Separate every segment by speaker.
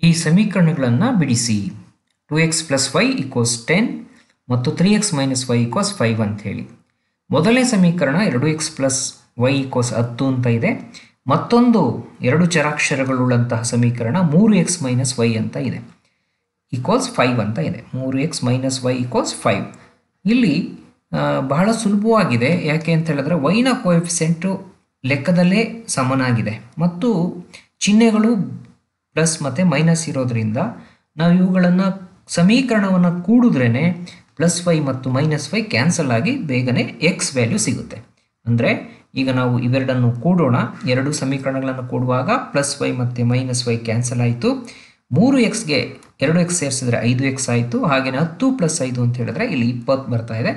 Speaker 1: ಈ ಸಮೀಕರಣಗಳನ್ನು ಬಿಡಿಸಿ two X plus Y equals ten ಮತ್ತು three X minus Y equals five ಅಂತ ಹೇಳಿ ಮೊದಲನೇ ಸಮೀಕರಣ ಎರಡು ಎಕ್ಸ್ ಪ್ಲಸ್ ವೈ ಈಕ್ವಲ್ಸ್ ಹತ್ತು ಅಂತ ಇದೆ ಮತ್ತೊಂದು ಎರಡು ಚರಾಕ್ಷರಗಳುಳ್ಳಂತಹ ಸಮೀಕರಣ ಮೂರು ಎಕ್ಸ್ ಮೈನಸ್ ವೈ ಅಂತ ಇದೆ ಈಕ್ವಲ್ಸ್ ಫೈವ್ ಅಂತ ಇದೆ ಮೂರು X minus Y equals five ಇಲ್ಲಿ ಆ, ಬಹಳ ಸುಲಭವಾಗಿದೆ ಯಾಕೆ ಅಂತ ಹೇಳಿದ್ರೆ ವೈನ ಕೋಎಫಿಸೆಂಟು ಲೆಕ್ಕದಲ್ಲೇ ಸಮನಾಗಿದೆ ಮತ್ತು ಚಿಹ್ನೆಗಳು ಪ್ಲಸ್ ಮತ್ತು ಮೈನಸ್ ಇರೋದ್ರಿಂದ ನಾವು ಇವುಗಳನ್ನು ಸಮೀಕರಣವನ್ನು ಕೂಡಿದ್ರೇ ಪ್ಲಸ್ ವೈ ಮತ್ತು ಮೈನಸ್ ವೈ ಕ್ಯಾನ್ಸಲ್ ಆಗಿ ಬೇಗನೆ ಎಕ್ಸ್ ವ್ಯಾಲ್ಯೂ ಸಿಗುತ್ತೆ ಅಂದರೆ ಈಗ ನಾವು ಇವೆರಡನ್ನು ಕೂಡೋಣ ಎರಡು ಸಮೀಕರಣಗಳನ್ನು ಕೂಡುವಾಗ ಪ್ಲಸ್ ವೈ ಮತ್ತು ಮೈನಸ್ ವೈ ಕ್ಯಾನ್ಸಲ್ ಆಯಿತು ಮೂರು ಎಕ್ಸ್ಗೆ ಎರಡು ಎಕ್ಸ್ ಸೇರಿಸಿದ್ರೆ ಐದು ಎಕ್ಸ್ ಆಯಿತು ಹಾಗೆಯೇ ಹತ್ತು ಪ್ಲಸ್ ಐದು ಅಂತ ಹೇಳಿದ್ರೆ ಇಲ್ಲಿ ಇಪ್ಪತ್ತು ಬರ್ತಾ ಇದೆ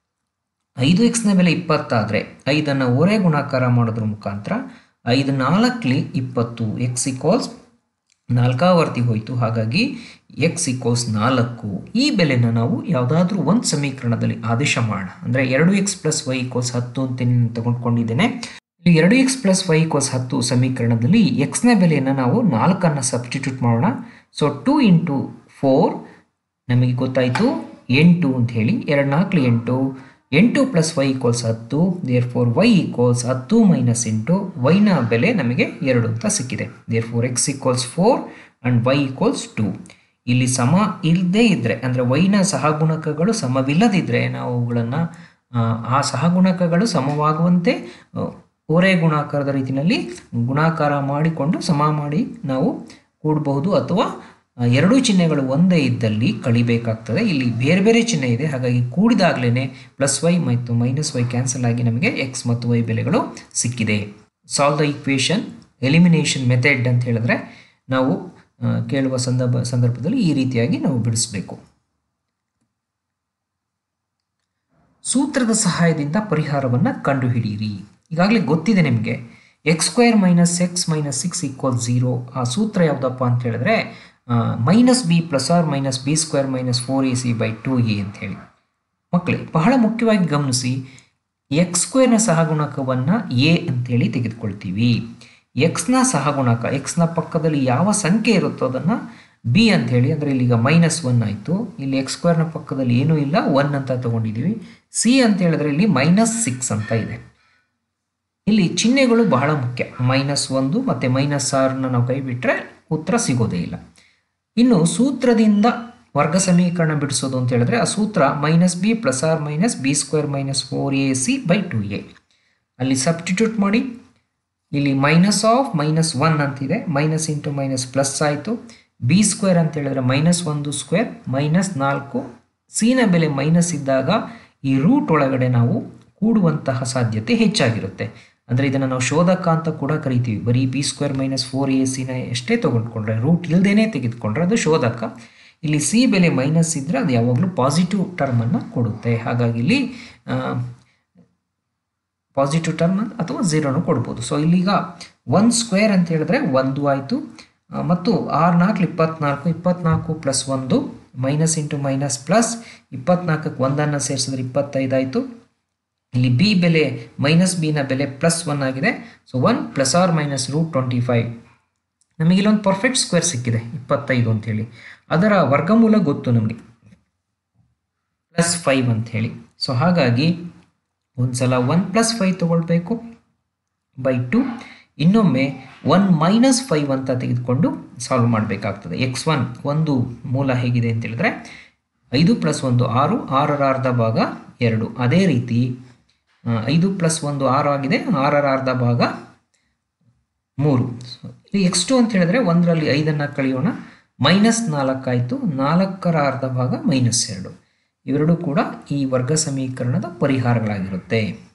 Speaker 1: ಐದು ಎಕ್ಸ್ನ ಬೆಲೆ ಇಪ್ಪತ್ತಾದರೆ ಐದನ್ನು ಒರೆ ಗುಣಾಕಾರ ಮಾಡೋದ್ರ ಮುಖಾಂತರ ಐದು ನಾಲ್ಕಲಿ ಇಪ್ಪತ್ತು ಎಕ್ಸ್ ಇಕ್ವಲ್ಸ್ ನಾಲ್ಕಾವರ್ತಿ ಹೋಯಿತು ಹಾಗಾಗಿ ಎಕ್ಸ್ ಇಕ್ವಲ್ಸ್ ನಾಲ್ಕು ಈ ಬೆಲೆನ ನಾವು ಯಾವುದಾದ್ರೂ ಒಂದು ಸಮೀಕರಣದಲ್ಲಿ ಆದೇಶ ಮಾಡೋಣ ಅಂದರೆ ಎರಡು ಎಕ್ಸ್ ಪ್ಲಸ್ ವೈ ಇಕ್ವಲ್ಸ್ ಹತ್ತು ಅಂತ ನಾನು ತಗೊಂಡ್ಕೊಂಡಿದ್ದೇನೆ ಇಲ್ಲಿ ಎರಡು ಎಕ್ಸ್ ಪ್ಲಸ್ ವೈ ಇಕ್ವಲ್ಸ್ ಹತ್ತು ಸಮೀಕರಣದಲ್ಲಿ ಎಕ್ಸ್ನ ಬೆಲೆಯನ್ನು ನಾವು ನಾಲ್ಕನ್ನು ಸಬ್ಸ್ಟಿಟ್ಯೂಟ್ ಮಾಡೋಣ ಸೊ ಟು ಇಂಟು ಫೋರ್ ನಮಗೆ ಗೊತ್ತಾಯಿತು ಎಂಟು ಅಂತ ಹೇಳಿ ಎರಡು ನಾಲ್ಕು ಎಂಟು ಎಂಟು ಪ್ಲಸ್ ವೈ ಈಕ್ವಲ್ಸ್ ಹತ್ತು ದೇರ್ ಫೋರ್ ವೈ ಈಕ್ವಲ್ಸ್ ಹತ್ತು ಮೈನಸ್ ಎಂಟು ವೈನ ಬೆಲೆ ನಮಗೆ ಎರಡು ಅಂತ ಸಿಕ್ಕಿದೆ therefore X equals four and Y equals two ಇಲ್ಲಿ ಸಮ ಇಲ್ಲದೇ ಇದ್ದರೆ ಅಂದರೆ ವೈನ ಸಹಗುಣಕಗಳು ಸಮವಿಲ್ಲದಿದ್ದರೆ ನಾವು ಅವುಗಳನ್ನು ಆ ಸಹಗುಣಕಗಳು ಸಮವಾಗುವಂತೆ ಆ, ಓರೆ ಗುಣಾಕಾರದ ರೀತಿಯಲ್ಲಿ ಗುಣಾಕಾರ ಮಾಡಿಕೊಂಡು ಸಮ ಮಾಡಿ ನಾವು ಕೂಡಬಹುದು ಅಥವಾ ಆ, ಎರಡೂ ಚಿಹ್ನೆಗಳು ಒಂದೇ ಇದ್ದಲ್ಲಿ ಕಳಿಬೇಕಾಗ್ತದೆ ಇಲ್ಲಿ ಬೇರೆ ಬೇರೆ ಚಿಹ್ನೆ ಇದೆ ಹಾಗಾಗಿ ಕೂಡಿದಾಗಲೇ ಪ್ಲಸ್ ವೈ ಮತ್ತು ಮೈನಸ್ ವೈ ಕ್ಯಾನ್ಸಲ್ ಆಗಿ ನಮಗೆ ಎಕ್ಸ್ ಮತ್ತು ವೈ ಬೆಲೆಗಳು ಸಿಕ್ಕಿದೆ solve the equation elimination method ಅಂತ ಹೇಳಿದ್ರೆ ನಾವು ಆ, ಕೇಳುವ ಸಂದರ್ಭ ಸಂದರ್ಭದಲ್ಲಿ ಈ ರೀತಿಯಾಗಿ ನಾವು ಬಿಡಿಸಬೇಕು ಸೂತ್ರದ ಸಹಾಯದಿಂದ ಪರಿಹಾರವನ್ನು ಕಂಡುಹಿಡಿಯಿರಿ ಈಗಾಗಲೇ ಗೊತ್ತಿದೆ ನಿಮಗೆ X square minus X minus six equal zero ಆ ಸೂತ್ರ ಯಾವುದಪ್ಪ ಅಂತ ಹೇಳಿದ್ರೆ minus B plus or minus B square minus four A C by two A ಅಂತ ಹೇಳಿ ಮಕ್ಕಳೇ ಬಹಳ ಮುಖ್ಯವಾಗಿ ಗಮನಿಸಿ ಎಕ್ಸ್ ಸ್ಕ್ವೇರ್ನ ಸಹಗುಣಕವನ್ನು ಎ ಅಂತೇಳಿ ತೆಗೆದುಕೊಳ್ತೀವಿ ಎಕ್ಸ್ನ ಸಹಗುಣಕ ಎಕ್ಸ್ನ ಪಕ್ಕದಲ್ಲಿ ಯಾವ ಸಂಖ್ಯೆ ಇರುತ್ತೋ ಅದನ್ನು ಬಿ ಅಂತೇಳಿ ಅಂದರೆ ಇಲ್ಲಿಗ ಮೈನಸ್ ಒನ್ ಆಯಿತು ಇಲ್ಲಿ ಎಕ್ಸ್ ಸ್ಕ್ವೇರ್ನ ಪಕ್ಕದಲ್ಲಿ ಏನೂ ಇಲ್ಲ ಒನ್ ಅಂತ ತಗೊಂಡಿದ್ದೀವಿ ಸಿ ಅಂತ ಹೇಳಿದ್ರೆ ಇಲ್ಲಿ ಮೈನಸ್ ಸಿಕ್ಸ್ ಅಂತ ಇದೆ ಇಲ್ಲಿ ಚಿಹ್ನೆಗಳು ಬಹಳ ಮುಖ್ಯ ಮೈನಸ್ ಒಂದು ಮತ್ತು ಮೈನಸ್ ಆರನ್ನ ನಾವು ಕೈ ಬಿಟ್ಟರೆ ಉತ್ತರ ಸಿಗೋದೇ ಇಲ್ಲ ಇನ್ನು ಸೂತ್ರದಿಂದ ವರ್ಗ ಸಮೀಕರಣ ಬಿಡಿಸೋದು ಅಂತ ಹೇಳಿದ್ರೆ ಆ ಸೂತ್ರ minus B plus or minus B square minus four A C by two A ಅಲ್ಲಿ ಸಬ್ಸ್ಟಿಟ್ಯೂಟ್ ಮಾಡಿ ಇಲ್ಲಿ ಮೈನಸ್ ಆಫ್ ಮೈನಸ್ ಒನ್ ಅಂತಿದೆ ಮೈನಸ್ ಇಂಟು ಮೈನಸ್ ಪ್ಲಸ್ ಆಯಿತು ಬಿ ಸ್ಕ್ವೇರ್ ಅಂತ ಹೇಳಿದ್ರೆ ಮೈನಸ್ ಒಂದು ಸ್ಕ್ವೇರ್ ಮೈನಸ್ ನಾಲ್ಕು ಸಿನ ಬೆಲೆ ಮೈನಸ್ ಇದ್ದಾಗ ಈ ರೂಟ್ ಒಳಗಡೆ ನಾವು ಕೂಡುವಂತಹ ಸಾಧ್ಯತೆ ಹೆಚ್ಚಾಗಿರುತ್ತೆ ಅಂದರೆ ಇದನ್ನು ನಾವು ಶೋಧಕ ಅಂತ ಕೂಡ ಕರಿತೀವಿ ಬರೀ B square minus four A ಸಿನ ಎಷ್ಟೇ ತೊಗೊಂಡ್ಕೊಂಡ್ರೆ ರೂಟ್ ಇಲ್ಲದೇ ತೆಗೆದುಕೊಂಡ್ರೆ ಅದು ಶೋಧಕ ಇಲ್ಲಿ ಸಿ ಬೆಲೆ ಮೈನಸ್ ಇದ್ದರೆ ಅದು ಯಾವಾಗಲೂ ಪಾಸಿಟಿವ್ ಟರ್ಮನ್ನು ಕೊಡುತ್ತೆ ಹಾಗಾಗಿ ಇಲ್ಲಿ ಆ, ಪಾಸಿಟಿವ್ ಟರ್ಮ್ ಅಥವಾ ಝೀರೋನು ಕೊಡ್ಬೋದು ಸೊ ಇಲ್ಲೀಗ ಒನ್ ಸ್ಕ್ವೇರ್ ಅಂತ ಹೇಳಿದ್ರೆ ಒಂದು ಆಯಿತು ಆ, ಮತ್ತು ಆರು ನಾಲ್ಕು ಇಪ್ಪತ್ನಾಲ್ಕು ಇಪ್ಪತ್ನಾಲ್ಕು ಪ್ಲಸ್ ಒಂದು ಮೈನಸ್ ಇಂಟು ಮೈನಸ್ ಪ್ಲಸ್ ಇಪ್ಪತ್ನಾಲ್ಕಕ್ಕೆ ಒಂದನ್ನು ಸೇರಿಸಿದ್ರೆ ಇಪ್ಪತ್ತೈದು ಆಯಿತು ಇಲ್ಲಿ ಬಿ ಬೆಲೆ ಮೈನಸ್ ಬಿನ ಬೆಲೆ ಪ್ಲಸ್ ಒನ್ ಆಗಿದೆ so one plus or minus root twenty five ನಮಗೆ ಇಲ್ಲೊಂದು ಪರ್ಫೆಕ್ಟ್ ಸ್ಕ್ವೇರ್ ಸಿಕ್ಕಿದೆ ಇಪ್ಪತ್ತೈದು ಅಂತೇಳಿ ಅದರ ವರ್ಗಮೂಲ ಗೊತ್ತು ನಮಗೆ ಪ್ಲಸ್ ಫೈವ್ ಅಂತ ಹೇಳಿ ಸೊ ಹಾಗಾಗಿ ಒಂದು ಸಲ ಒನ್ ಪ್ಲಸ್ ಫೈವ್ ತೊಗೊಳ್ಬೇಕು ಬೈ ಟು ಇನ್ನೊಮ್ಮೆ ಒನ್ ಮೈನಸ್ ಫೈವ್ ಅಂತ ತೆಗೆದುಕೊಂಡು ಸಾಲ್ವ್ ಮಾಡಬೇಕಾಗ್ತದೆ ಎಕ್ಸ್ ಒನ್ ಒಂದು ಮೂಲ ಹೇಗಿದೆ ಅಂತ ಹೇಳಿದ್ರೆ ಐದು ಪ್ಲಸ್ ಒಂದು ಆರು ಆರರ ಅರ್ಧ ಭಾಗ ಎರಡು ಅದೇ ರೀತಿ ಆ, ಐದು ಪ್ಲಸ್ ಒಂದು ಆರು ಆಗಿದೆ ಆರರ ಅರ್ಧ ಭಾಗ ಮೂರು So, ಇಲ್ಲಿ ಎಕ್ಸ್ ಟು ಅಂತ ಹೇಳಿದ್ರೆ ಒಂದರಲ್ಲಿ ಐದನ್ನು ಕಳೆಯೋಣ ಮೈನಸ್ ನಾಲ್ಕಾಯಿತು ನಾಲ್ಕರ ಅರ್ಧ ಭಾಗ ಮೈನಸ್ ಎರಡು ಇವೆರಡು ಕೂಡ ಈ ವರ್ಗ ಸಮೀಕರಣದ ಪರಿಹಾರಗಳಾಗಿರುತ್ತೆ